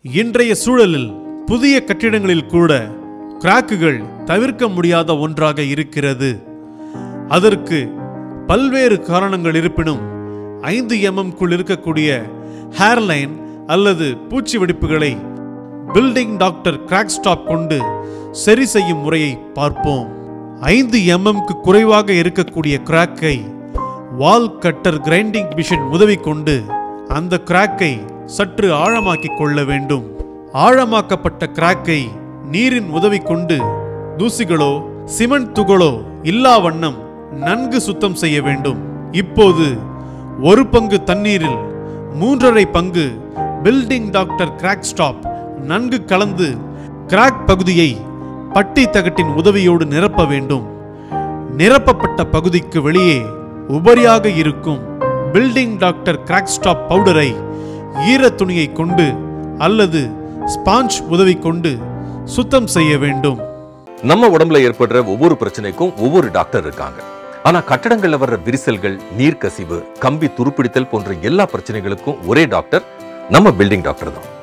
இன்றைய சூழலில் புதிய கட்டிடங்களில் கூட கிராக்குகள் தவிர்க்க முடியாத ஒன்றாக இருக்கிறது அதற்கு பல்வேறு காரணங்கள் இருப்பினும் ஐந்து எம்எம் குள் இருக்கக்கூடிய ஹேர்லைன் அல்லது பூச்சி வெடிப்புகளை பில்டிங் டாக்டர் கிராக் ஸ்டாப் கொண்டு சரி செய்யும் முறையை பார்ப்போம் ஐந்து எம்எம்க்கு குறைவாக இருக்கக்கூடிய கிராக்கை வால் கட்டர் கிரைண்டிங் மிஷின் உதவி கொண்டு அந்த கிராக்கை சற்று ஆழமாக்கிக் கொள்ள வேண்டும் ஆழமாக்கப்பட்ட கிராக்கை நீரின் உதவி கொண்டு தூசிகளோ சிமெண்ட் துகளோ இல்லா வண்ணம் நன்கு சுத்தம் செய்ய வேண்டும் இப்போது ஒரு பங்கு தண்ணீரில் மூன்றரை பங்கு பில்டிங் டாக்டர் கிராக் ஸ்டாப் நன்கு கலந்து கிராக் பகுதியை பட்டி தகட்டின் உதவியோடு நிரப்ப வேண்டும் நிரப்பப்பட்ட பகுதிக்கு வெளியே உபரியாக இருக்கும் பில்டிங் டாக்டர் கிராக் ஸ்டாப் பவுடரை ஈரத் துணியை கொண்டு அல்லது ஸ்பாஞ்ச் உதவி கொண்டு சுத்தம் செய்ய வேண்டும் நம்ம உடம்புல ஏற்படுற ஒவ்வொரு பிரச்சனைக்கும் ஒவ்வொரு டாக்டர் இருக்காங்க ஆனா கட்டடங்கள்ல வர்ற விரிசல்கள் நீர்க்கசிவு கம்பி துருப்பிடித்தல் போன்ற எல்லா பிரச்சனைகளுக்கும் ஒரே டாக்டர் நம்ம பில்டிங் டாக்டர் தான்